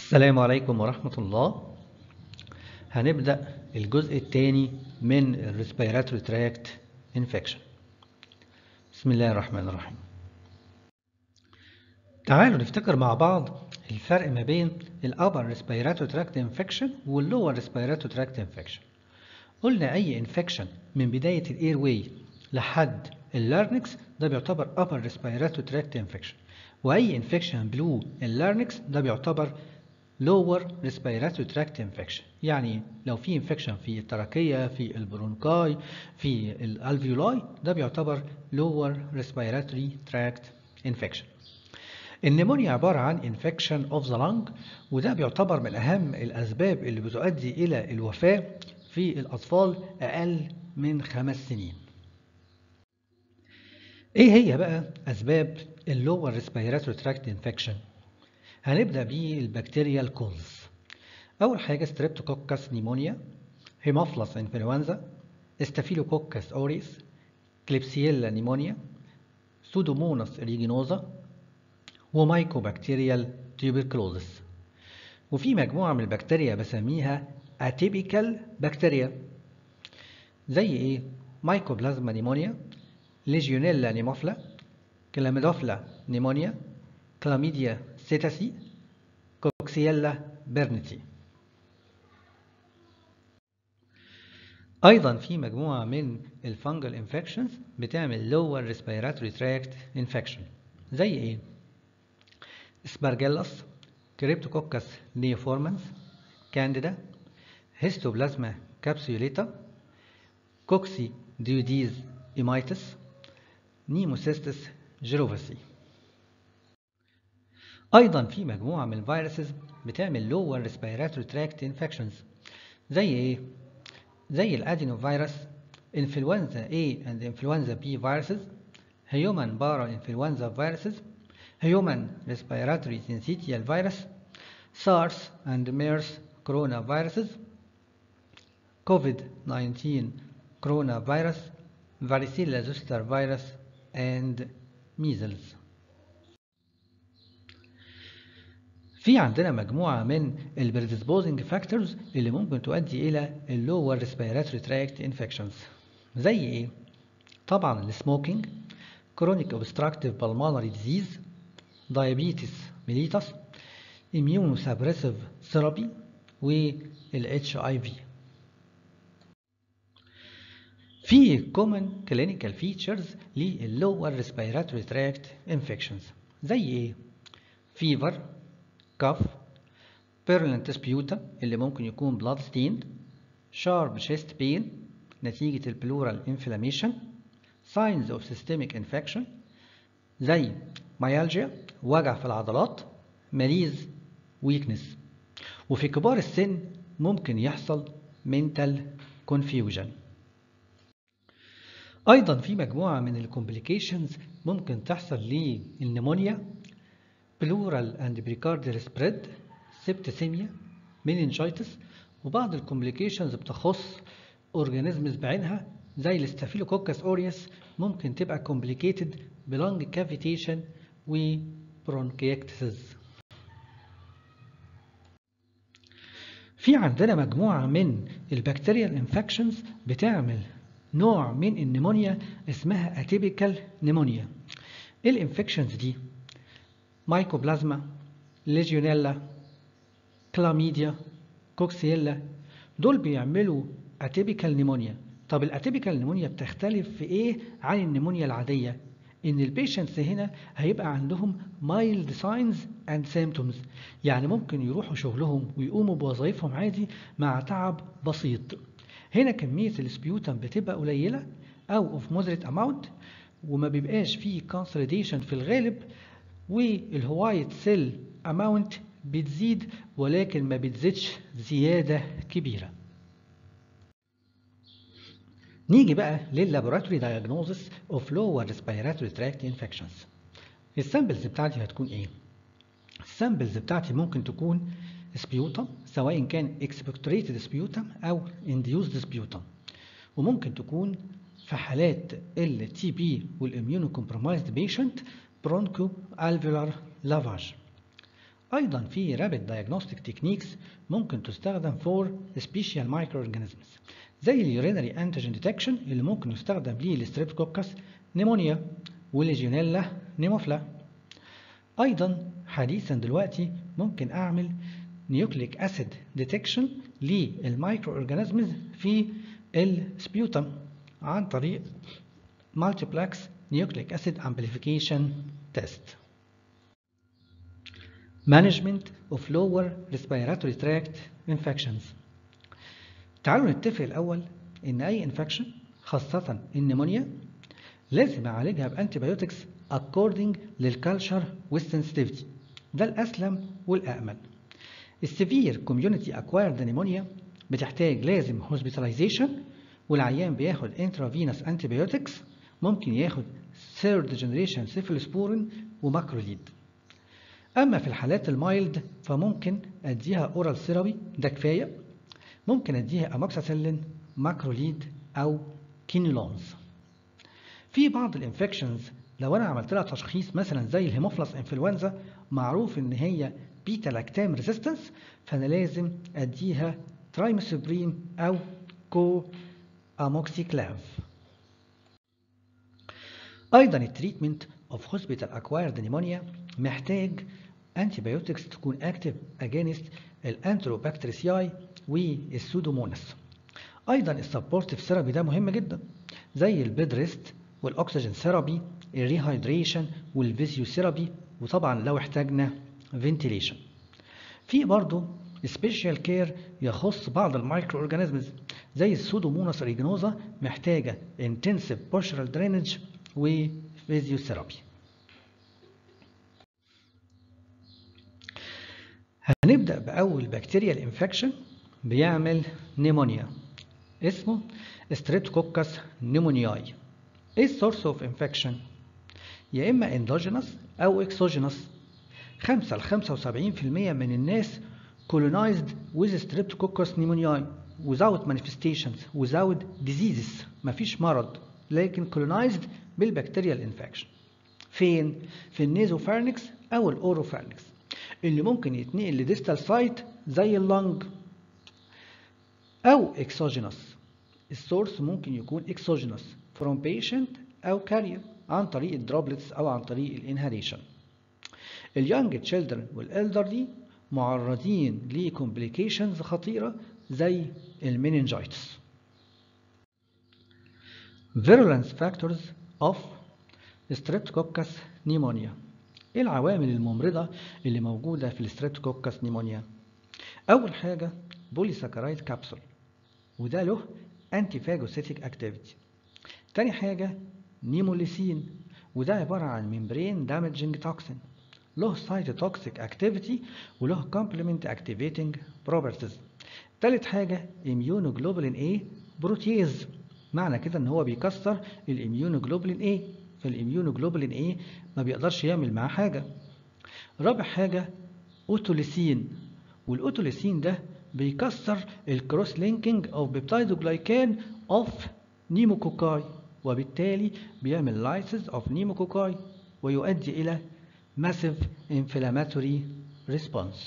السلام عليكم ورحمة الله هنبدأ الجزء الثاني من ال Respiratory Tract Infection بسم الله الرحمن الرحيم تعالوا نفتكر مع بعض الفرق ما بين ال Upper Respiratory Tract Infection وال Lower Respiratory Tract Infection قلنا أي infection من بداية ال Airway لحد اللارنكس ده بيعتبر Upper Respiratory Tract Infection وأي infection بلو اللارنكس ده بيعتبر lower respiratory tract infection يعني لو في infection في التراكية في البرونكاي في الالفيولاي ده بيعتبر lower respiratory tract infection النمونيا عبارة عن infection of the lung وده بيعتبر من أهم الأسباب اللي بتؤدي إلى الوفاة في الأطفال أقل من خمس سنين إيه هي بقى أسباب اللور respiratory tract infection؟ هنبدأ بالبكتيريال كوز أول حاجة ستريبتوكوكس نيمونيا هيموفلس انفلونزا استافيلوكوكس أوريس كليبسييلا نيمونيا سودوموناس ريجينوزا ومايكوبكتيريال تيوبركلوزس وفي مجموعة من البكتيريا بسميها اتيبيكال بكتيريا زي ايه مايكوبلازما نيمونيا ليجيونيلا نيموفلا كلاميدوفلا نيمونيا كلاميديا سيتاسي كوكسييلا بيرنتي أيضا في مجموعة من الفانجل انفكشنز بتعمل lower respiratory tract infection زي ايه؟ سبارجيلاس كريبتوكوكس نيوفورمانس كانديدا هيستوبلازما كابسيوليتا كوكسي ديوديز إيمايتس نيموسيستس جيروفاسي أيضا في مجموعة من الفيروسز بتعمل lower respiratory tract infections زي إيه؟ زي الأدينوفيروس influenza A and influenza B viruses human para influenza viruses human respiratory syncytial virus SARS and MERS coronaviruses COVID-19 coronavirus varicella zoster virus and measles في عندنا مجموعة من البريدسبوزنج فاكتورز اللي ممكن تؤدي إلى اللور ريسبيراتوري تراكت انفكشنز زي إيه؟ طبعا السموكينج كرونيك اوبستراكتيف بالمونري ديزيز دايابيتس ميليتس اميونو سابريسيف ثيرابي والاتش اي في في common clinical features للlower respiratory tract infections زي ايه؟ fever كف بيرلنت سبيوتا اللي ممكن يكون بلاد ستيند شارب شيست بين نتيجة البلورال انفلاميشن signs of systemic infection زي مايالجيا وجع في العضلات مريز ويكنس وفي كبار السن ممكن يحصل mental confusion أيضا في مجموعة من الكومبليكيشنز ممكن تحصل للنمونيا pleural and pericardial spread septicemia meningitis وبعض الكومبليكيشنز بتخص اورجانيزمز بعينها زي الاستافيلوكوكس اوريوس ممكن تبقى complicated بلونج كافيتيشن وبرونكيكتسز في عندنا مجموعة من البكتيريال انفكشنز بتعمل نوع من النمونيا اسمها اتيبيكال نمونيا ايه الانفكشنز دي مايكوبلازما ليجيونيلا كلاميديا كوكسيلا دول بيعملوا اتيبيكال نيمونيا طب الاتيبيكال نيمونيا بتختلف في ايه عن النيمونيا العاديه ان البيشنتس هنا هيبقى عندهم مايلد ساينز اند سيمتومز يعني ممكن يروحوا شغلهم ويقوموا بوظائفهم عادي مع تعب بسيط هنا كميه السبيوتم بتبقى قليله او اوف مودريت اماونت وما بيبقاش فيه كونسوليديشن في الغالب والهوايت سيل اماونت بتزيد ولكن ما بتزيدش زيادة كبيرة نيجي بقى لللابوراتوري دايجنوزس اوف لور ريسبيراتوري تراكت انفكشنز السامبلز بتاعتي هتكون ايه السامبلز بتاعتي ممكن تكون سبيوتم سواء كان اكسبكتوريتد سبيوتم او انديوزد سبيوتم وممكن تكون في حالات التي بي والاميونو كومبرومايزد بيشنت برونكو الفيولار لافاج أيضا في rapid diagnostic techniques ممكن تستخدم for special microorganisms زي اليورينري antigen detection اللي ممكن يستخدم ليه الستريبتوكوكس نيمونيا والليجيونيلا نيموفلا أيضا حديثا دلوقتي ممكن أعمل نيوكليك أسيد ديتكشن للمايكرو أورجانيزمز في السبيوتم عن طريق multiplex nucleic acid amplification test. Management of lower respiratory tract infections. تعالوا نتفق الأول إن أي انفكشن خاصة النمونيا لازم أعالجها بأنتيبيوتكس according للكالتشر والسنسيتيفيتي ده الأسلم والأأمن. السيفير كوميونتي اكوايرد نيمونيا بتحتاج لازم هوسبيتاليزيشن والعيان بياخد انترافينوس انتيبيوتكس ممكن ياخد ثيرد جنريشن سيفلوسبورين وماكروليد اما في الحالات المايلد فممكن اديها اورال ثيرابي ده كفايه ممكن اديها اموكساسيلين ماكروليد او كينولونز في بعض الانفكشنز لو انا عملت لها تشخيص مثلا زي الهيموفلس انفلونزا معروف ان هي بيتا لاكتام ريزيستنس فانا لازم اديها ترايموسبرين او كو اموكسيكلاف ايضا التريتمنت اوف هوسبيتال اكوايرد نيمونيا محتاج انتي بايوتكس تكون اكتف اجينست الانتروبكتريسياي والسودوموناس ايضا السبورتيف ثيرابي ده مهم جدا زي البيد ريست والاكسجين ثيرابي الريهايدريشن والفيزيوثيرابي وطبعا لو احتاجنا فنتيليشن في برضه سبيشال كير يخص بعض المايكرو اورجانيزمز زي السودوموناس ريجنوزا محتاجه انتنسيف بوشرال درينج وفيزيوثيرابي هنبدا باول بكتيريال انفكشن بيعمل نيمونيا اسمه ستريبتوكوكس نيمونياي ايه السورس اوف انفكشن يا اما اندوجينوس او اكسوجينوس 5 ل 75% من الناس colonized with streptococcus pneumoniae without manifestations without diseases مفيش مرض لكن colonized بالبكتيريال انفكشن فين؟ في النيزوفارنكس او الاوروفارنكس اللي ممكن يتنقل لديستال سايت زي اللنج او اكسوجينوس السورس ممكن يكون اكسوجينوس from patient او carrier عن طريق الدروبلتس او عن طريق الانهاليشن اليونج تشيلدرن والالدرلي معرضين لكومبليكيشنز خطيرة زي المينينجايتس virulence factors of streptococcus pneumonia ايه العوامل الممرضة اللي موجودة في الستريبتوكوكس نيمونيا أول حاجة بوليساكرايد كابسول وده له انتي فاجوسيتيك اكتيفيتي تاني حاجة نيموليسين وده عبارة عن ممبرين دامجنج توكسين له سايتوتوكسيك اكتيفيتي وله كومبلمنت اكتيفيتنج بروبرتيز تالت حاجة اميونوجلوبولين ايه بروتيز معنى كده ان هو بيكسر الاميونوجلوبولين ايه فالاميونوجلوبولين ايه ما بيقدرش يعمل معاه حاجة رابع حاجة اوتوليسين والاوتوليسين ده بيكسر الكروس لينكينج او بيبتايدوجلايكان اوف نيموكوكاي وبالتالي بيعمل لايسيس اوف نيموكوكاي ويؤدي الى massive inflammatory response.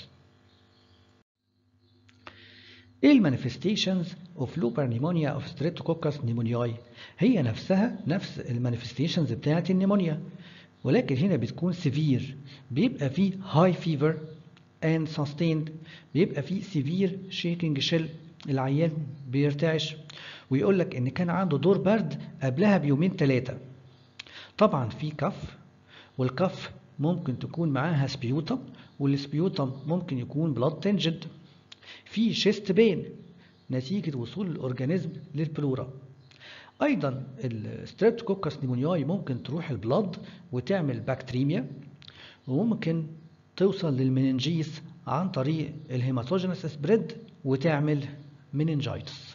ايه المانيفستيشنز اوف لوبر نيمونيا اوف ستريبتوكوكس نيمونياي هي نفسها نفس المانيفستيشنز بتاعه النيمونيا ولكن هنا بتكون سيفير بيبقى فيه هاي فيفر and sustained بيبقى فيه سيفير شيكينج شيل العيان بيرتعش ويقول لك ان كان عنده دور برد قبلها بيومين ثلاثه طبعا في كف والكف ممكن تكون معاها سبيوتم والسبيوتم ممكن يكون بلاد تنجد في شيست بين نتيجة وصول الأورجانيزم للبلورا أيضا الستريبتوكوكس نيمونياي ممكن تروح البلاد وتعمل بكتيريميا وممكن توصل للمننجيس عن طريق الهيماتوجينس سبريد وتعمل مننجايتس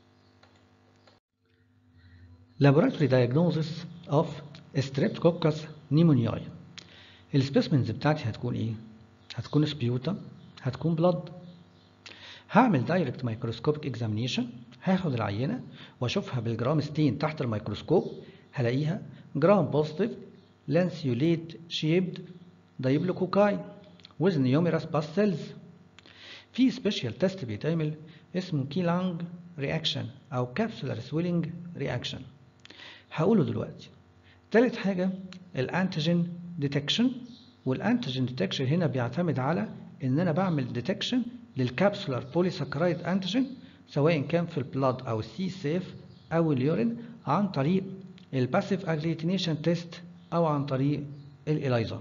Laboratory diagnosis of Streptococcus pneumoniae السبيسمنز بتاعتي هتكون ايه؟ هتكون سبيوتا هتكون بلاد هعمل دايركت مايكروسكوبيك اكزامينيشن هاخد العينه واشوفها بالجرام ستين تحت الميكروسكوب هلاقيها جرام بوزيتيف لانسيوليت شيبد دايبلوكوكاي with numerous pus cells في سبيشال تيست بيتعمل اسمه كيلانج رياكشن او كابسولار سويلنج رياكشن هقوله دلوقتي تالت حاجة الانتيجين ديتكشن والانتيجين ديتكشن هنا بيعتمد على ان انا بعمل ديتكشن للكابسولار بوليساكرايد انتيجين سواء كان في البلاد او السي سيف او اليورين عن طريق الباسيف اجليتينيشن تيست او عن طريق الإلايزا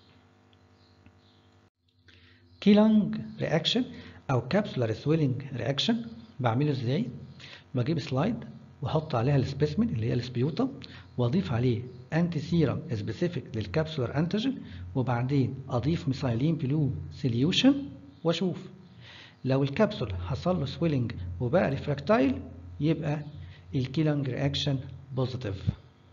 كيلانج رياكشن او كابسولار سويلنج رياكشن بعمله ازاي بجيب سلايد واحط عليها السبيسمن اللي هي السبيوتا واضيف عليه انتي سيرم سبيسيفيك للكابسولار انتيجين وبعدين اضيف ميثايلين بلو سوليوشن واشوف لو الكبسول حصل له سويلنج وبقى ريفراكتايل يبقى الكيلانج رياكشن بوزيتيف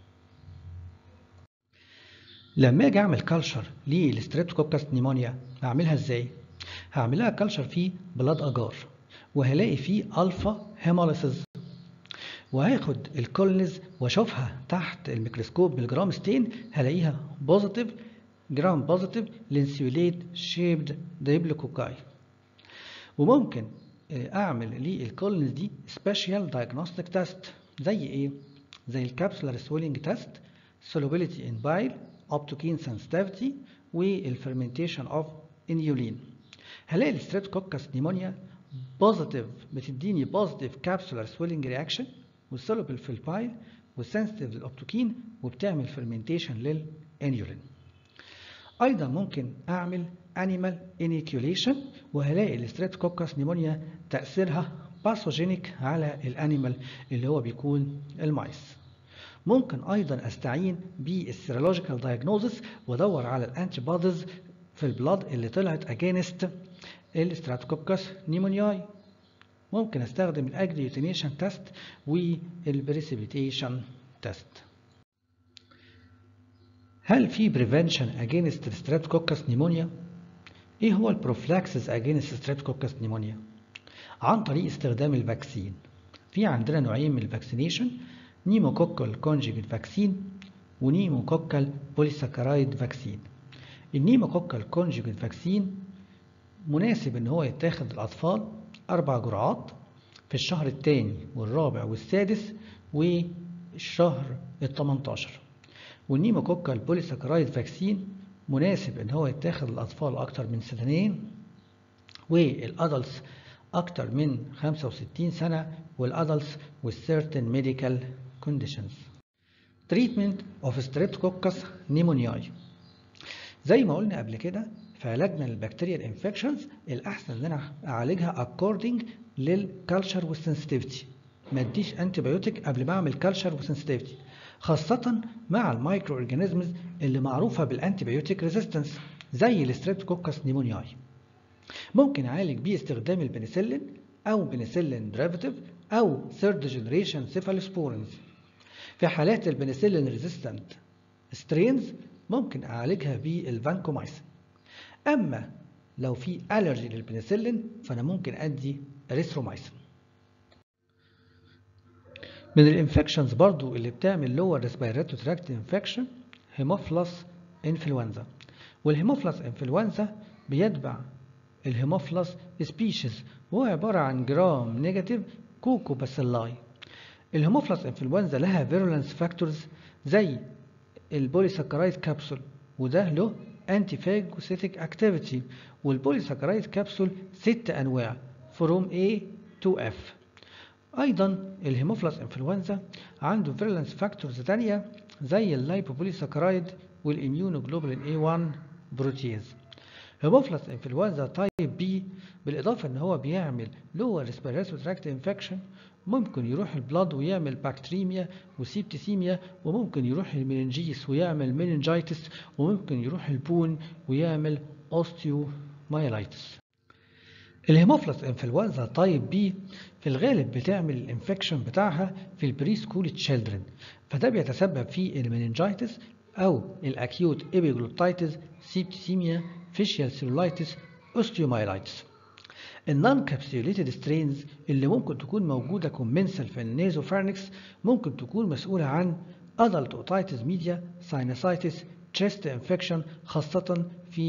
لما اجي اعمل كلشر للستريبتوكوكس نيمونيا هعملها ازاي هعملها كلشر فيه بلاد اجار وهلاقي فيه الفا هيموليسيس وهاخد الكولنز واشوفها تحت الميكروسكوب بالجرام ستين هلاقيها بوزيتيف جرام بوزيتيف لانسيوليت شيبد دايبلوكوكاي وممكن اعمل للكولنز دي سبيشال دايجنوستيك تيست زي ايه زي الكابسولار سويلنج تيست solubility in bile optokine sensitivity والفرمنتيشن اوف انيولين هلاقي الستريبتوكوكس نيمونيا بوزيتيف بتديني بوزيتيف كابسولار سويلنج رياكشن والسولوبل في البايل والسنسيتيف للاوبتوكين وبتعمل فرمنتيشن للانيولين ايضا ممكن اعمل انيمال انيكيوليشن وهلاقي الستريبتوكوكس نيمونيا تاثيرها باثوجينيك على الانيمال اللي هو بيكون المايس ممكن ايضا استعين بالسيرولوجيكال دايجنوزس وادور على الانتي بوديز في البلاد اللي طلعت اجينست الستراتوكوكس نيمونياي ممكن استخدم الاجليوتينيشن تيست والبريسيبيتيشن تيست هل في بريفنشن اجينست ستريبتوكوكس نيمونيا ايه هو البروفلاكسس اجينست ستريبتوكوكس نيمونيا عن طريق استخدام الفاكسين في عندنا نوعين من الفاكسينيشن نيموكوكال كونجيجيت فاكسين ونيموكوكال بوليساكرايد فاكسين النيموكوكال كونجيجيت فاكسين مناسب ان هو يتاخد الاطفال اربع جرعات في الشهر الثاني والرابع والسادس والشهر ال 18 والنيموكوكال بوليساكرايد فاكسين مناسب ان هو يتاخد الاطفال اكتر من سنتين والادلتس اكتر من 65 سنه والادلتس with certain medical conditions treatment of streptococcus pneumoniae زي ما قلنا قبل كده في علاجنا للبكتيريال انفكشنز الاحسن ان انا اعالجها according للكالتشر والسنسيتيفيتي ما اديش انتي بايوتيك قبل ما اعمل كالتشر وسنسيتيفيتي خاصة مع المايكرو اورجانيزمز اللي معروفة بالانتي بايوتيك ريزيستنس زي الستريبتوكوكس نيمونياي ممكن اعالج بيه استخدام البنسلين او بنسلين ديريفاتيف او ثيرد جنريشن سيفالوسبورينز في حالات البنسلين ريزيستنت سترينز ممكن اعالجها بالفانكومايسين اما لو في الرجي للبنسلين فانا ممكن ادي اريثرومايسين من الانفكشنز برضو اللي بتعمل لور ريسبيراتوري تراكت انفكشن هيموفلس انفلونزا والهيموفلس انفلونزا بيتبع الهيموفلس سبيشيز وهو عبارة عن جرام نيجاتيف كوكو باسيلاي الهيموفلس انفلونزا لها فيرولنس فاكتورز زي البوليساكرايد كابسول وده له انتي فاجوسيتيك اكتيفيتي والبوليساكرايد كابسول ست انواع فروم A to F ايضا الهيموفلس انفلونزا عنده فيرولنس فاكتورز تانية زي اللايبوبوليساكرايد والاميونوجلوبولين A1 بروتيز هيموفلس انفلونزا تايب بي بالاضافه ان هو بيعمل لور ريسبيراتوري تراكت انفكشن ممكن يروح البلاد ويعمل باكتريميا وسيبتسيميا وممكن يروح المننجيس ويعمل مننجايتس وممكن يروح البون ويعمل اوستيومايلايتس الهيموفلس انفلونزا تايب بي في الغالب بتعمل الانفكشن بتاعها في البري سكول تشيلدرن فده بيتسبب في المننجايتس او الاكيوت ايبيجلوتايتس سيبتسيميا فيشيال سيلولايتس اوستيومايلايتس النون كابسيوليتد سترينز اللي ممكن تكون موجودة كومنسال في النيزوفارنكس ممكن تكون مسؤولة عن adult otitis media sinusitis chest infection خاصة في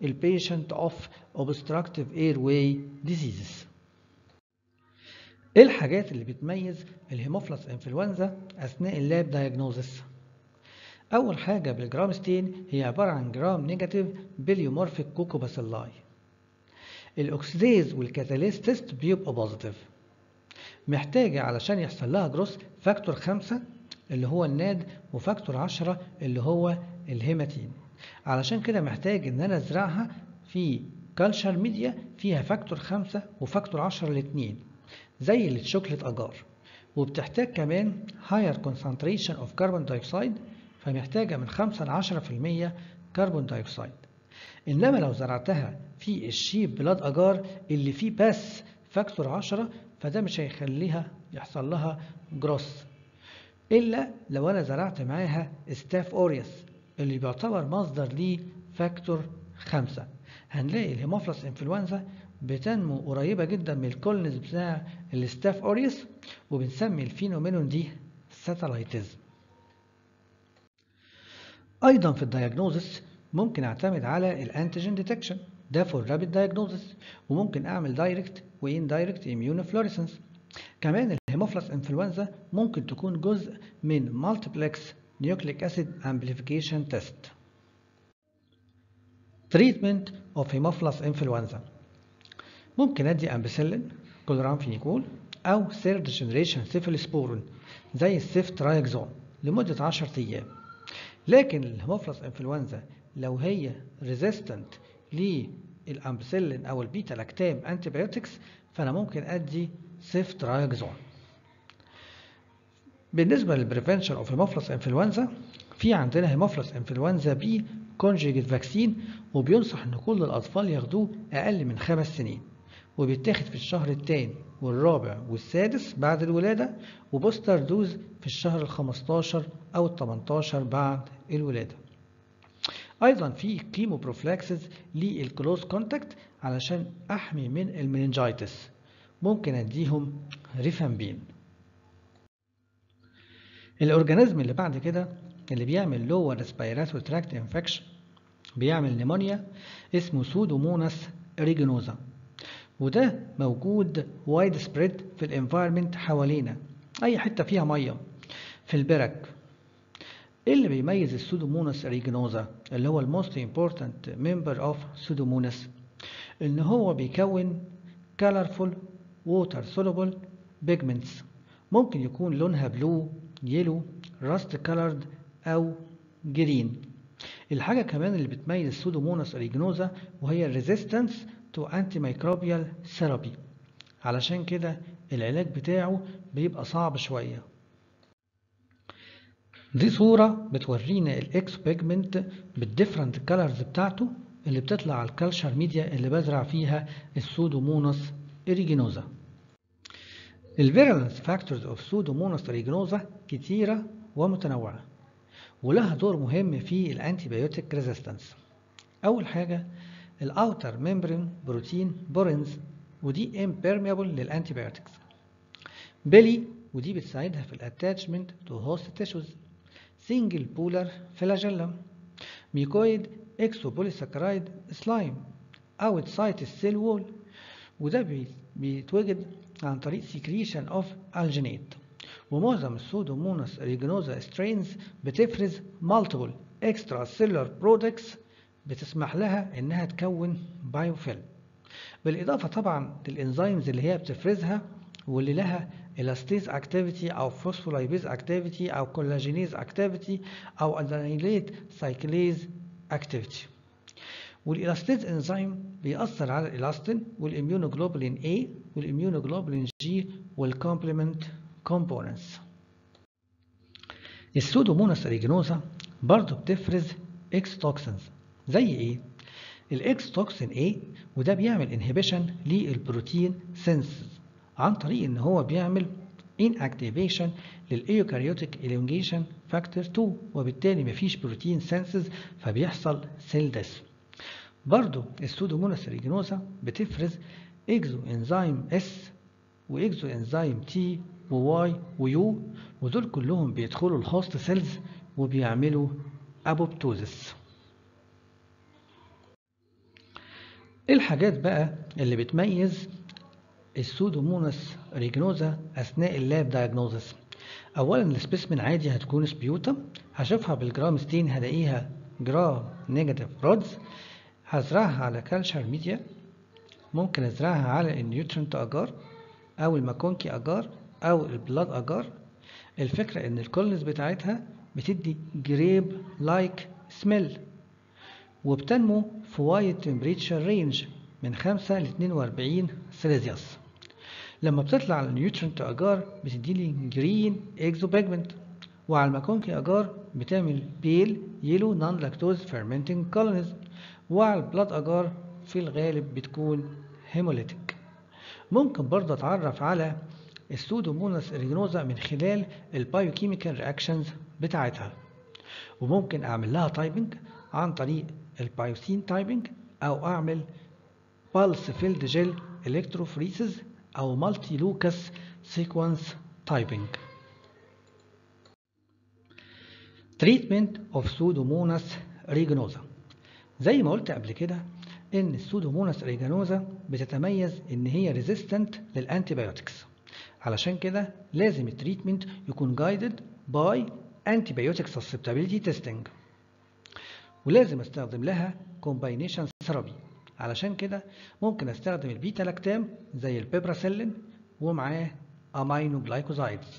البيشنت اوف obstructive airway diseases ايه الحاجات اللي بتميز الهيموفلس انفلونزا اثناء اللاب دايجنوزس اول حاجه بالجرام ستين هي عباره عن جرام نيجاتيف بليومورفيك كوكوباسيلاي الاكسديز والكاتاليز تيست بيبقى بوزيتيف محتاجه علشان يحصل لها جروس فاكتور خمسة اللي هو الناد وفاكتور عشرة اللي هو الهيماتين علشان كده محتاج ان انا ازرعها في كالشر ميديا فيها فاكتور خمسة وفاكتور عشرة الاتنين زي الشوكليت اجار وبتحتاج كمان higher concentration of carbon dioxide فمحتاجة من 5 ل 10% كربون دايوكسيد إنما لو زرعتها في الشيب بلاد أجار اللي فيه بس فاكتور 10 فده مش هيخليها يحصل لها جروس إلا لو أنا زرعت معاها ستاف أوريوس اللي بيعتبر مصدر ليه فاكتور 5 هنلاقي الهيموفلس انفلونزا بتنمو قريبة جدا من الكولنز بتاع الستاف أوريوس وبنسمي الفينومينون دي ساتلايتيزم ايضا في الدايجنوزس ممكن اعتمد على الانتيجين ديتكشن ده فور رابيد دايجنوزس وممكن اعمل دايركت وان دايركت اميون فلوريسنس كمان الهيموفلس انفلونزا ممكن تكون جزء من مالتيبلكس نيوكليك اسيد امبليفيكيشن تيست تريتمنت اوف هيموفلس انفلونزا ممكن ادي امبيسيلين كلورامفينيكول او ثيرد جنريشن سيفيلسبورين زي السيفت رايكزون لمده 10 ايام لكن الهيموفلس انفلونزا لو هي ريزيستنت للامبسيلين او البيتا لاكتام انتيبيوتكس فانا ممكن ادي سيفت رايكزون بالنسبه للبريفنشن اوف هيموفلس انفلونزا في عندنا هيموفلس انفلونزا بي كونجيجيت فاكسين وبينصح ان كل الاطفال ياخدوه اقل من خمس سنين وبيتاخد في الشهر الثاني والرابع والسادس بعد الولادة وبوستر دوز في الشهر الخمستاشر أو التمنتاشر بعد الولادة أيضا في كيمو بروفلاكسز للكلوز كونتاكت علشان أحمي من المننجايتس ممكن أديهم ريفامبين الأورجانيزم اللي بعد كده اللي بيعمل لور ريسبيراتوري تراكت انفكشن بيعمل نيمونيا اسمه سودوموناس ريجينوزا وده موجود وايد سبريد في الانفايرمنت حوالينا اي حته فيها ميه في البرك ايه اللي بيميز السودوموناس ريجنوزا اللي هو الموست امبورتنت ممبر اوف سودوموناس ان هو بيكون colorful water soluble pigments ممكن يكون لونها بلو يلو راست كولرد او جرين الحاجة كمان اللي بتميز السودوموناس ريجنوزا وهي الريزيستنس تو انتي ميكروبيال ثيرابي علشان كده العلاج بتاعه بيبقى صعب شوية دي صورة بتورينا الاكس بيجمنت بالديفرنت كالرز بتاعته اللي بتطلع على الكالشر ميديا اللي بزرع فيها السودوموناس اريجينوزا الفيرالنس فاكتورز اوف سودوموناس اريجينوزا كتيرة ومتنوعة ولها دور مهم في الانتيبيوتيك ريزيستنس اول حاجة الاوتر ممبرين بروتين بورينز ودي امبيرميبل للانتيبيوتكس بيلي ودي بتساعدها في الاتاتشمنت تو هوست تيشوز سنجل بولر فلاجيلم ميكويد اكسوبوليساكرايد سلايم اوتسايد السيل وول وده بيتوجد عن طريق سكريشن اوف الجينيت ومعظم السودوموناس ريجنوزا سترينز بتفرز مالتيبل اكسترا سيلولار برودكتس بتسمح لها انها تكون بايوفيلم بالاضافه طبعا للانزيمز اللي هي بتفرزها واللي لها الاستيز اكتيفيتي او فوسفولايبيز اكتيفيتي او كولاجينيز اكتيفيتي او ادرينيليت سايكليز اكتيفيتي والالاستيز انزيم بيأثر على الالاستين والاميونوجلوبولين A والاميونوجلوبولين G والكومبلمنت كومبوننتس السودوموناس ريجنوزا برضه بتفرز اكس توكسينز زي ايه الاكس توكسين A وده بيعمل انهبيشن للبروتين سينسز عن طريق ان هو بيعمل inactivation للايوكاريوتيك elongation فاكتور 2 وبالتالي مفيش بروتين سينسز فبيحصل سيل ديث برضو السودوموناس ريجنوزا بتفرز اكزو انزيم اس واكزو انزيم تي وواي ويو ودول كلهم بيدخلوا الهوست سيلز وبيعملوا ابوبتوزس ايه الحاجات بقى اللي بتميز السودوموناس ريجنوزا اثناء اللاب دايجنوزس اولا السبيسمن عادي هتكون سبيوتم هشوفها بالجرام ستين هلاقيها جرام نيجاتيف رودز هزرعها على كالشر ميديا ممكن ازرعها على النيوترنت اجار او الماكونكي اجار او البلاد اجار الفكرة ان الكولنز بتاعتها بتدي جريب لايك سميل وبتنمو في وايد تمبريتشر رينج من 5 ل 42 سيليزيوس لما بتطلع على النيوترنت اجار بتدي لي جرين اكزو بيجمنت وعلى الماكونكي اجار بتعمل بيل يلو نون لاكتوز فيرمنتنج كولونيز وعلى البلاد اجار في الغالب بتكون هيموليتيك ممكن برضه اتعرف على السودوموناس ريجنوزا من خلال البايوكيميكال رياكشنز بتاعتها وممكن اعمل لها تايبنج عن طريق البايوسين تايبنج او اعمل بالس فيلد جيل الكتروفريسز او مالتي لوكاس سيكونس تايبنج تريتمنت اوف سودوموناس ريجنوزا زي ما قلت قبل كده ان السودوموناس ريجنوزا بتتميز ان هي ريزيستنت للانتيبيوتكس علشان كده لازم التريتمنت يكون جايدد باي antibiotic susceptibility testing ولازم استخدم لها combination ثيرابي علشان كده ممكن استخدم البيتا لاكتام زي البيبراسيلين ومعاه امينو جلايكوزايدز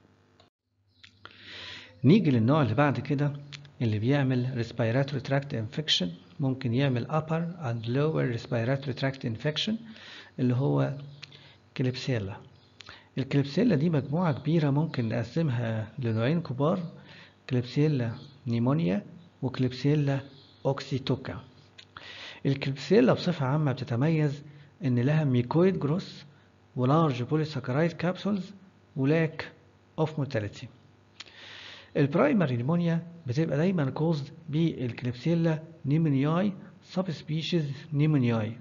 نيجي للنوع اللي بعد كده اللي بيعمل respiratory tract infection ممكن يعمل upper and lower respiratory tract infection اللي هو كليبسيلا الكليبسيلا دي مجموعة كبيرة ممكن نقسمها لنوعين كبار كليبسيلا نيمونيا وكليبسيلا أوكسيتوكا الكليبسيلا بصفة عامة بتتميز إن لها ميكويد جروس ولارج بوليساكرايد كابسولز ولاك اوف موتاليتي البرايمري نيمونيا بتبقى دايما كوزد بالكليبسيلا نيمونياي سب سبيشيز نيمونياي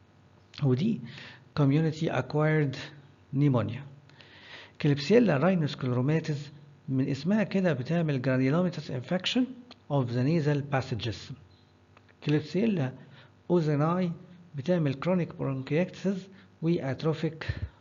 ودي community acquired نيمونيا كليبسيلا راينوسكلروماتيز من اسمها كده بتعمل granulomatous infection of the nasal passages كليبسيلا اوزيناي بتعمل chronic bronchiectasis واتروفيك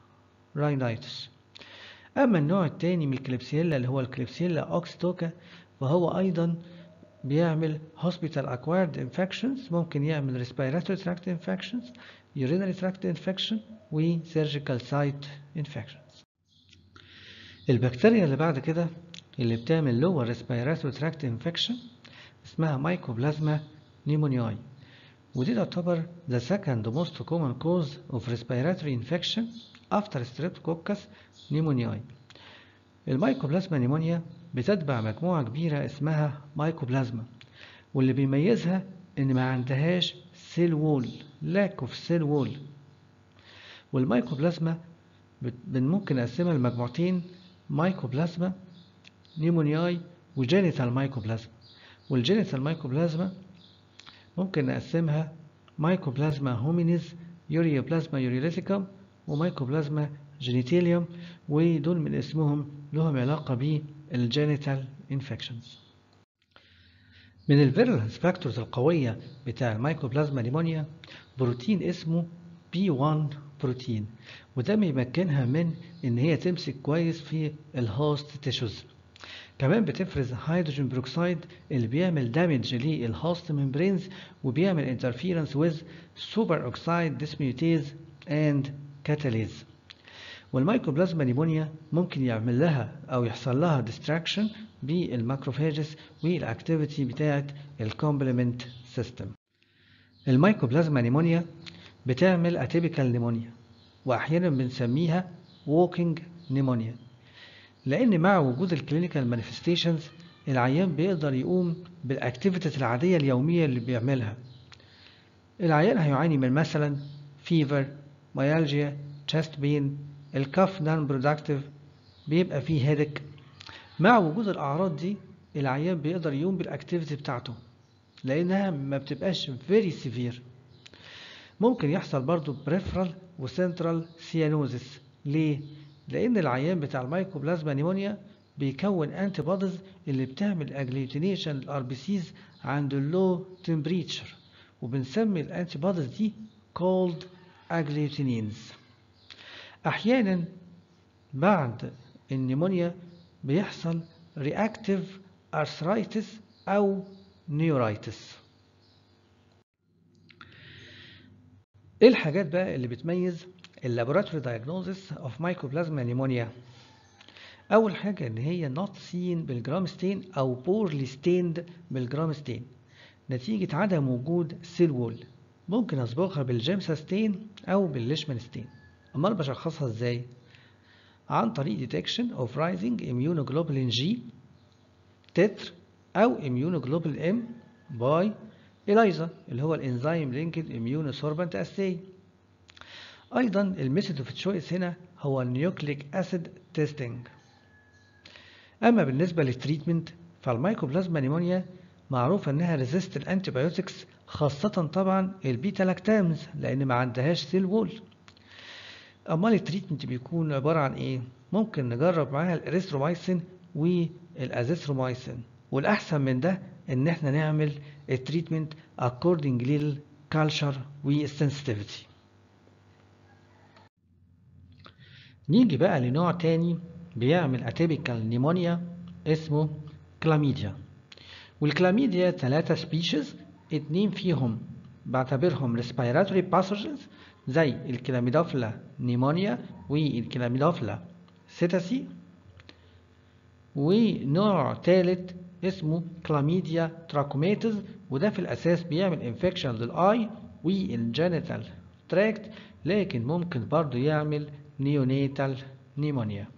راينايتس اما النوع التاني من الكليبسيلا اللي هو الكليبسيلا اوكستوكا فهو ايضا بيعمل hospital acquired infections ممكن يعمل respiratory tract infections urinary tract infection و surgical site infections البكتيريا اللي بعد كده اللي بتعمل lower respiratory tract infection اسمها مايكوبلازما نيمونياي ودي تعتبر the second most common cause of respiratory infection after streptococcus pneumoniae المايكوبلازما نيمونيا بتتبع مجموعة كبيرة اسمها مايكوبلازما واللي بيميزها ان ما عندهاش سيل وول lack of سيل وول والمايكوبلازما ممكن نقسمها لمجموعتين مايكوبلازما نيمونياي وجينيتال مايكوبلازما والجينيتال مايكوبلازما ممكن نقسمها مايكوبلازما هومينيز يوريوبلازما يوريليتيكم ومايكوبلازما جينيتاليوم ودول من اسمهم لهم علاقة بالجينيتال انفكشنز من الفيرلنس فاكتورز القوية بتاع المايكوبلازما نيمونيا بروتين اسمه B1 بروتين وده بيمكنها من ان هي تمسك كويس في الهوست تيشوز كمان بتفرز هيدروجين بروكسيد اللي بيعمل دامج للهوست ممبرينز وبيعمل انترفيرنس ويز سوبر اوكسايد ديسميوتيز اند كاتاليز والمايكوبلازما نيمونيا ممكن يعمل لها او يحصل لها ديستراكشن بالماكروفاجس والاكتيفيتي بتاعه الكومبلمنت سيستم المايكوبلازما نيمونيا بتعمل اتيبيكال نيمونيا واحيانا بنسميها walking نيمونيا لان مع وجود الكلينيكال مانيفستيشنز العيان بيقدر يقوم بالاكتيفيتيز العاديه اليوميه اللي بيعملها العيان هيعاني من مثلا فيفر ميالجيا تشست بين الكف نان برودكتيف بيبقى فيه هيدك مع وجود الاعراض دي العيان بيقدر يقوم بالاكتيفيتي بتاعته لانها ما بتبقاش فيري سيفير ممكن يحصل برضو بريفرال وسنترال سيانوزس ليه لان العيان بتاع المايكوبلازما نيمونيا بيكون انتي بوديز اللي بتعمل اجليوتينيشن للار بي سيز عند اللو تمبريتشر وبنسمي الانتي بوديز دي called agglutinins أحيانا بعد النمونيا بيحصل reactive arthritis أو neuritis ايه الحاجات بقى اللي بتميز اللابوراتوري diagnosis of mycoplasma pneumonia اول حاجه ان هي not seen بالجرام ستين او poorly stained بالجرام ستين نتيجه عدم وجود سيل وول ممكن اصبغها بالجيمسا ستين او بالليشمان ستين امال بشخصها ازاي عن طريق detection of rising immunoglobulin G تتر او immunoglobulin M by ELISA اللي هو الانزيم لينكد اميونو سوربنت اساي ايضا الميثود اوف تشويس هنا هو النيوكليك اسيد تيستنج اما بالنسبه للتريتمنت فالمايكوبلازما نيمونيا معروف انها ريزيست الانتيبيوتكس خاصه طبعا البيتا لاكتامز لان ما عندهاش سيل وول امال التريتمنت بيكون عباره عن ايه ممكن نجرب معاها الاريثرومايسين والازيثرومايسين والاحسن من ده ان احنا نعمل التريتمنت according للكالتشر والسنسيتيفيتي نيجي بقى لنوع تاني بيعمل اتيبيكال نيمونيا اسمه كلاميديا والكلاميديا ثلاثة سبيشيز اتنين فيهم بعتبرهم respiratory pathogens زي الكلاميدوفلا نيمونيا والكلاميدوفلا سيتاسي ونوع ثالث اسمه كلاميديا تراكوماتيز وده في الأساس بيعمل انفكشن للآي والجينيتال تراكت لكن ممكن برضه يعمل نيونيتال نيمونيا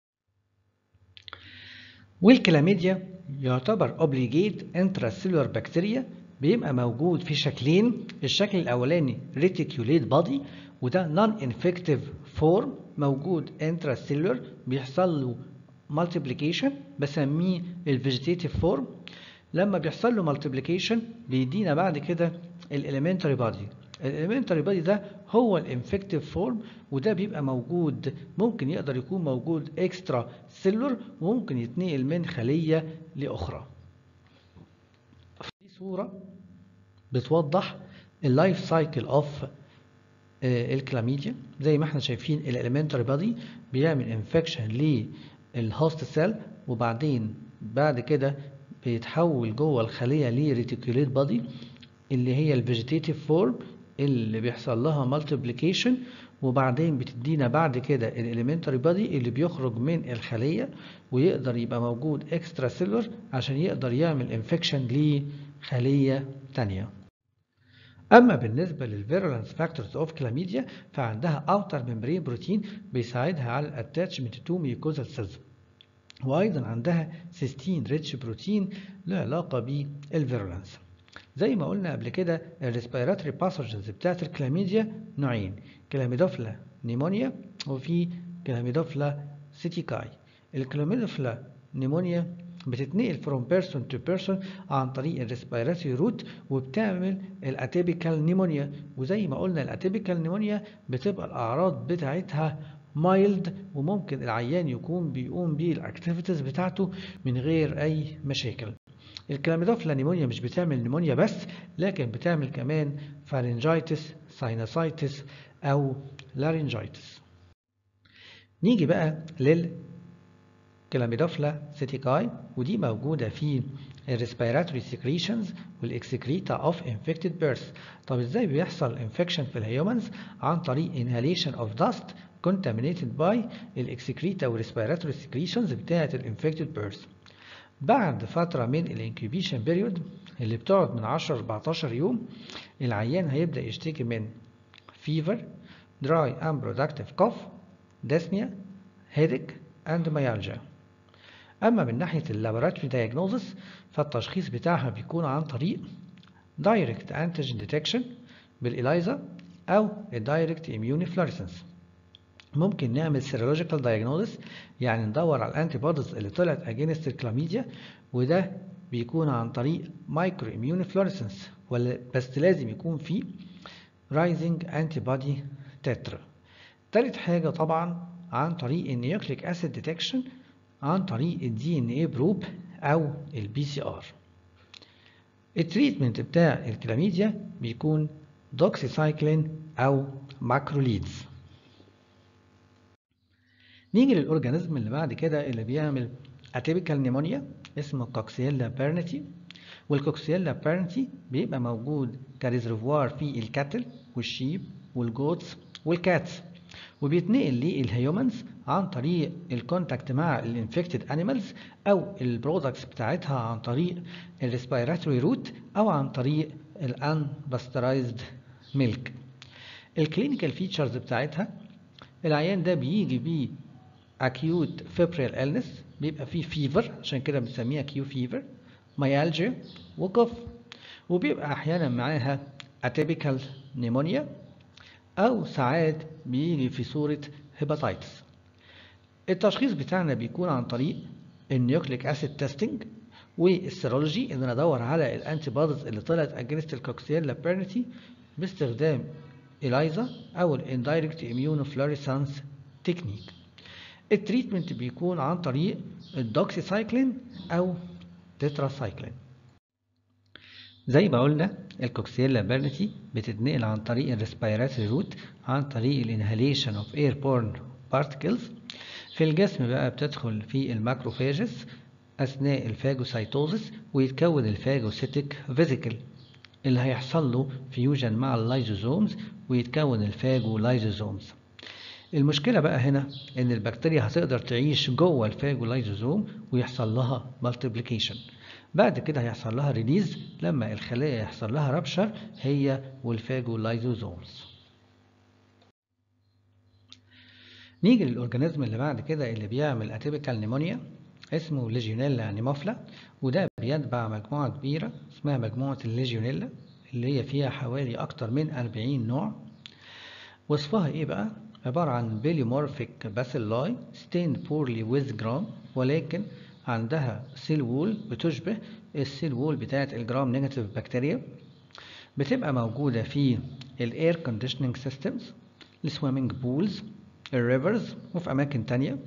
والكلاميديا يعتبر اوبليجيت انتراسيلولار بكتيريا بيبقى موجود في شكلين الشكل الاولاني ريتيكوليت بادي وده نون انفكتيف فورم موجود انتراسيلولار بيحصل له مالتيبليكيشن بسميه الفيجيتيتيف فورم لما بيحصل له مالتيبليكيشن بيدينا بعد كده الاليمنتري بادي الاليمنتري بادي ده هو الانفكتيف فورم وده بيبقى موجود ممكن يقدر يكون موجود اكسترا سيلولر وممكن يتنقل من خليه لاخرى دي صوره بتوضح اللايف سايكل اوف الكلاميديا زي ما احنا شايفين الاليمنتري بادي بيعمل انفكشن للهوست سيل وبعدين بعد كده بيتحول جوه الخليه لريتيكوليت بادي اللي هي الفيجيتيتيف فورم اللي بيحصل لها مالتيبليكيشن وبعدين بتدينا بعد كده الاليمنتري بادي اللي بيخرج من الخليه ويقدر يبقى موجود اكسترا سيلولر عشان يقدر يعمل انفكشن لخليه ثانيه اما بالنسبه للفيرولانس فاكتورز اوف كلاميديا فعندها اوتر ممبرين بروتين بيساعدها على الاتاتشمنت تو ميوكوزال سيلز وايضا عندها سيستين ريتش بروتين له علاقه بالفيرولانس زي ما قلنا قبل كده الريسبيراتوري باثوجنز بتاعت الكلاميديا نوعين كلاميدوفلا نيمونيا وفي كلاميدوفلا سيتيكاي الكلاميدوفلا نيمونيا بتتنقل from person to person عن طريق الريسبيراتوري روت وبتعمل الاتيبيكال نيمونيا وزي ما قلنا الاتيبيكال نيمونيا بتبقى الاعراض بتاعتها مايلد وممكن العيان يكون بيقوم بالاكتيفيتيز بتاعته من غير اي مشاكل الكلاميدوفلا نيمونيا مش بتعمل نيمونيا بس لكن بتعمل كمان فارنجايتس ساينوسايتس او لارنجايتس نيجي بقى لل كلاميدوفلا سيتيكاي ودي موجودة في الريسبيراتوري سكريشنز والاكسكريتا اوف انفكتد بيرث طب ازاي بيحصل انفكشن في الهيومنز عن طريق inhalation of dust contaminated by الاكسكريتا والريسبيراتوري سكريشنز بتاعة الانفكتد بيرث بعد فترة من الانكيوبيشن بيريود اللي بتقعد من 10 ل 14 يوم العيان هيبدأ يشتكي من فيفر dry unproductive cough dyspnea headache and myalgia أما من ناحية اللابوراتوري دايجنوزس فالتشخيص بتاعها بيكون عن طريق direct antigen detection بالإلايزا أو direct immunofluorescence ممكن نعمل سيرولوجيكال دايجنوزس يعني ندور على الانتي بوديز اللي طلعت اجينست الكلاميديا وده بيكون عن طريق مايكرو اميون فلوريسنس ولا بس لازم يكون في رايزنج انتي بودي تتر تالت حاجة طبعا عن طريق النيوكليك اسيد ديتكشن عن طريق الدي ان اي بروب او البي سي ار التريتمنت بتاع الكلاميديا بيكون دوكسيسايكلين أو ماكروليدز نيجي للأورجانيزم اللي بعد كده اللي بيعمل اتيبيكال نيمونيا اسمه كوكسيلا بيرنتي والكوكسيلا بيرنتي بيبقى موجود كريزرفوار في الكاتل والشيب والجوتس والكاتس وبيتنقل للهيومنز عن طريق الكونتاكت مع الانفكتد انيمالز او البرودكتس بتاعتها عن طريق الريسبيراتوري روت او عن طريق الان باسترايزد ميلك الكلينيكال فيتشرز بتاعتها العيان ده بيجي بيه acute febrile illness بيبقى فيه فيفر عشان كده بنسميها كيو فيفر ميالجيا وكف وبيبقى احيانا معاها اتيبيكال نيمونيا او ساعات بيجي في صوره هيباتايتس التشخيص بتاعنا بيكون عن طريق النيوكليك اسيد تيستنج والسيرولوجي ان انا ادور على الانتي بوديز اللي طلعت اجينست الكوكسيلا بيرنتي باستخدام إلايزا او الاندايركت اميونوفلوريسانس تكنيك التريتمنت بيكون عن طريق الدوكسيسايكلين او تتراسايكلين زي ما قلنا الكوكسيلا بيرنتي بتتنقل عن طريق الريسبيراتوري روت عن طريق الانهاليشن اوف ايربورن بارتكلز في الجسم بقى بتدخل في الماكروفاجس اثناء الفاجوسايتوزس ويتكون الفاجوسيتيك فيزيكل اللي هيحصل له فيوجن مع اللايزوزومز ويتكون الفاجو لايزوزومز المشكلة بقى هنا إن البكتيريا هتقدر تعيش جوه الفاجولايزوزوم ويحصل لها مالتيبليكيشن بعد كده هيحصل لها ريليز لما الخلايا يحصل لها رابشر هي والفاجولايزوزومز نيجي للأورجانيزم اللي بعد كده اللي بيعمل اتيبيكال نيمونيا اسمه ليجيونيلا نيموفلا وده بيتبع مجموعة كبيرة اسمها مجموعة الليجيونيلا اللي هي فيها حوالي أكتر من 40 نوع وصفها إيه بقى؟ عبارة عن بيليومورفيك باسيلاي ستيند بورلي ويز جرام ولكن عندها سيل وول بتشبه السيل وول بتاعت الجرام نيجاتيف بكتيريا بتبقى موجودة في الاير كونديشننج سيستمز السويمنج بولز الريفرز وفي أماكن تانية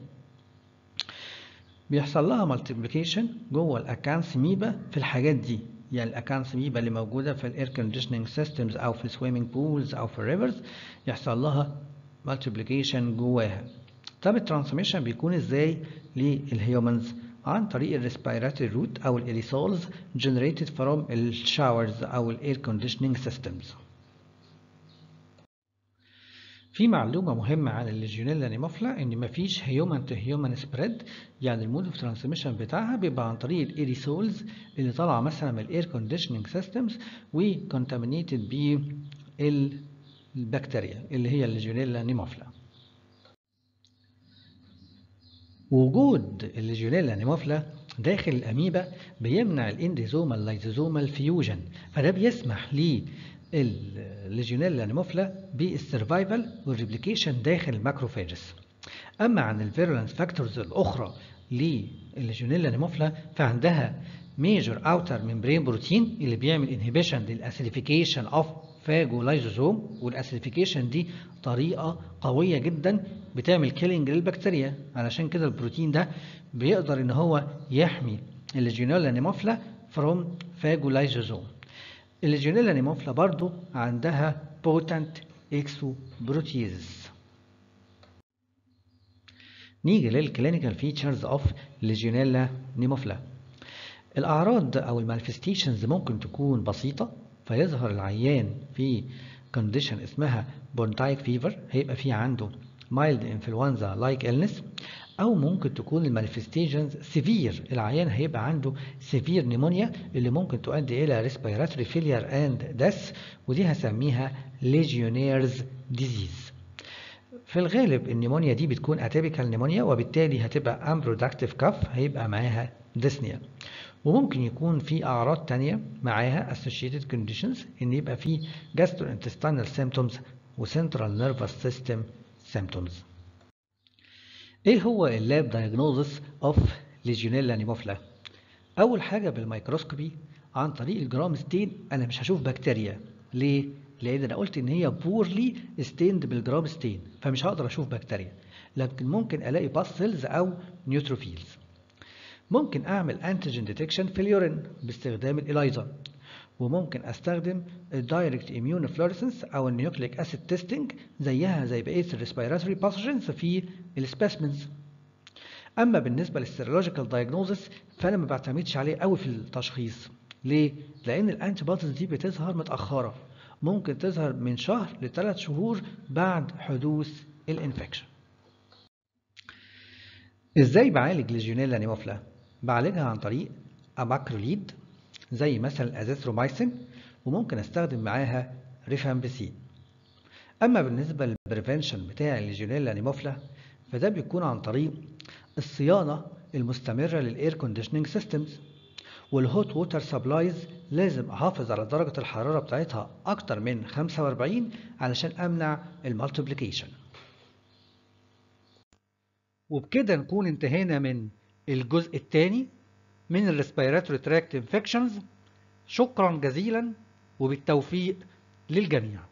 بيحصل لها مالتيبليكيشن جوه الاكانسميبا في الحاجات دي يعني الاكانسميبا اللي موجوده في الاير كونديشننج سيستمز او في السويمنج بولز او في الريفرز يحصل لها مالتيبليكيشن جواها طب الترانسميشن بيكون ازاي للهيومنز عن طريق الريسبيراتوري روت او الاريسولز generated from الشاورز او الاير كونديشننج سيستمز في معلومة مهمة عن الليجيونيلا نيموفلا إن مفيش هيومن تو هيومن سبريد يعني المود اوف ترانسميشن بتاعها بيبقى عن طريق الايريسولز اللي طالعة مثلا من الاير كونديشننج سيستمز وكونتامينيتد بالبكتيريا اللي هي الليجيونيلا نيموفلا وجود الليجيونيلا نيموفلا داخل الأميبا بيمنع الانديزومال لايزوزومال فيوجن فده بيسمح ليه الليجيونيلا نيموفلا بالسرفايفل والريبليكيشن داخل الماكروفاجس اما عن الفيرولنس فاكتورز الاخرى للليجيونيلا نيموفلا فعندها ميجر اوتر ممبرين بروتين اللي بيعمل انهبيشن للاسيديفيكيشن اوف فاجولايزوزوم والاسيديفيكيشن دي طريقه قويه جدا بتعمل كيلينج للبكتيريا علشان كده البروتين ده بيقدر ان هو يحمي الليجيونيلا نيموفلا فروم فاجولايزوزوم الليجيونيلا نيموفلا برضو عندها بوتنت اكسو بروتيز نيجي للكلينيكال فيتشرز اوف ليجيونيلا نيموفلا الاعراض او المانيفستيشنز ممكن تكون بسيطه فيظهر العيان في كونديشن اسمها بونتايك فيفر هيبقى في عنده مايلد انفلونزا لايك illness او ممكن تكون المانيفستيشنز سيفير العيان هيبقى عنده سيفير نيمونيا اللي ممكن تؤدي الى ريسبيراتوري فيلير اند ديث ودي هسميها ليجيونيرز ديزيز في الغالب النيمونيا دي بتكون اتيبيكال نيمونيا وبالتالي هتبقى امبرودكتيف كاف هيبقى معاها ديسنيا وممكن يكون في اعراض تانية معاها associated conditions ان يبقى في gastrointestinal symptoms وcentral nervous system symptoms ايه هو اللاب دايجنوزس اوف ليجيونيلا نيموفلا اول حاجه بالميكروسكوبي عن طريق الجرام ستين انا مش هشوف بكتيريا ليه لان انا قلت ان هي بورلي ستيند بالجرام ستين فمش هقدر اشوف بكتيريا لكن ممكن الاقي باس سيلز او نيوتروفيلز ممكن اعمل انتيجين ديتكشن في اليورين باستخدام الالايزا وممكن استخدم الدايركت اميون فلوريسنس او النيوكليك اسيد تيستنج زيها زي بقيه الريسبيراتوري باثوجينز في السبيسمنز اما بالنسبه للسيرولوجيكال دايجنوزس فانا ما بعتمدش عليه قوي في التشخيص ليه لان الانتي بوديز دي بتظهر متاخره ممكن تظهر من شهر لثلاث شهور بعد حدوث الانفكشن ازاي بعالج ليجيونيلا نيموفلا بعالجها عن طريق اماكروليد زي مثلا الازيثرومايسين وممكن استخدم معاها ريفامبيسين اما بالنسبه للبريفنشن بتاع الليجيونيلا نيموفلا فده بيكون عن طريق الصيانه المستمره للاير كونديشننج سيستمز والهوت ووتر سبلايز لازم احافظ على درجه الحراره بتاعتها اكتر من 45 علشان امنع المالتيبليكيشن وبكده نكون انتهينا من الجزء الثاني من الريسبيراتوري تراكت انفكشنز شكرا جزيلا وبالتوفيق للجميع